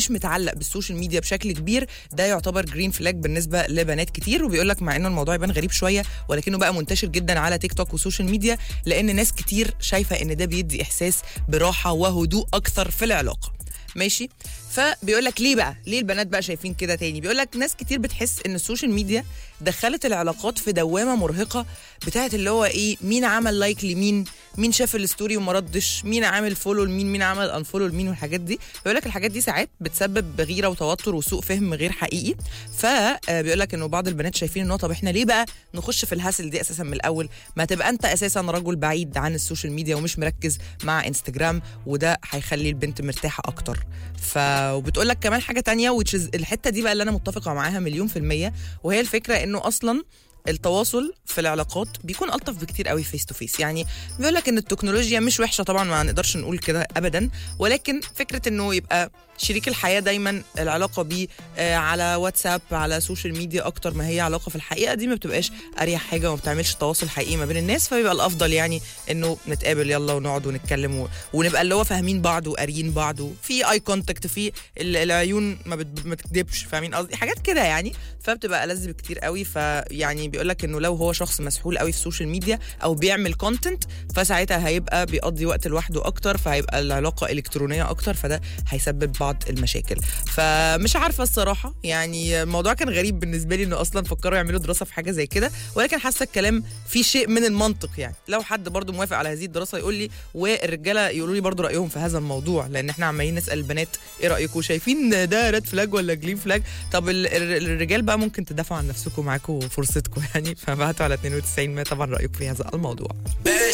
مش متعلق بالسوشيال ميديا بشكل كبير ده يعتبر جرين فلاج بالنسبه لبنات كتير وبيقول لك مع ان الموضوع يبان غريب شويه ولكنه بقى منتشر جدا على تيك توك وسوشيال ميديا لان ناس كتير شايفه ان ده بيدي احساس براحه وهدوء اكثر في العلاقه ماشي فبيقول لك ليه بقى ليه البنات بقى شايفين كده تاني بيقول لك ناس كتير بتحس ان السوشيال ميديا دخلت العلاقات في دوامه مرهقه بتاعت اللي هو ايه مين عمل لايك لمين مين شاف الستوري وما ردش مين عامل فولو لمين مين عمل انفولو لمين والحاجات دي بيقول لك الحاجات دي ساعات بتسبب غيره وتوتر وسوء فهم غير حقيقي فبيقول لك انه بعض البنات شايفين انه طب احنا ليه بقى نخش في الهاسل دي اساسا من الاول ما تبقى انت اساسا رجل بعيد عن السوشيال ميديا ومش مركز مع انستجرام وده هيخلي البنت مرتاحه اكتر ف وبتقول لك كمان حاجه تانية which is الحته دي بقى اللي انا متفقه معاها مليون في الميه وهي الفكره انه اصلا التواصل في العلاقات بيكون الطف بكتير قوي فيس تو فيس يعني بيقول لك ان التكنولوجيا مش وحشه طبعا ما نقدرش نقول كده ابدا ولكن فكره انه يبقى شريك الحياه دايما العلاقه بيه آه على واتساب على سوشيال ميديا اكتر ما هي علاقه في الحقيقه دي ما بتبقاش اريح حاجه وما بتعملش تواصل حقيقي ما بين الناس فبيبقى الافضل يعني انه نتقابل يلا ونقعد ونتكلم و... ونبقى اللي هو فاهمين بعض وقاريين بعض وفي اي كونتاكت في ال- العيون ما, بت... ما تكدبش فاهمين قصدي حاجات كده يعني فبتبقى ألذ بكتير قوي فيعني بيقول لك انه لو هو شخص مسحول قوي في السوشيال ميديا او بيعمل كونتنت فساعتها هيبقى بيقضي وقت لوحده اكتر فهيبقى العلاقه الكترونيه اكتر فده هيسبب بعض المشاكل فمش عارفه الصراحه يعني الموضوع كان غريب بالنسبه لي انه اصلا فكروا يعملوا دراسه في حاجه زي كده ولكن حاسه الكلام فيه شيء من المنطق يعني لو حد برضو موافق على هذه الدراسه يقول لي والرجاله يقولوا لي برضو رايهم في هذا الموضوع لان احنا عمالين نسال البنات ايه رايكم شايفين ده ريد فلاج ولا جلين فلاج طب ال- ال- الرجال بقى ممكن تدافعوا عن نفسكم معاكم فرصتكم يعني فبعتوا على 92 ما طبعا رايكم في هذا الموضوع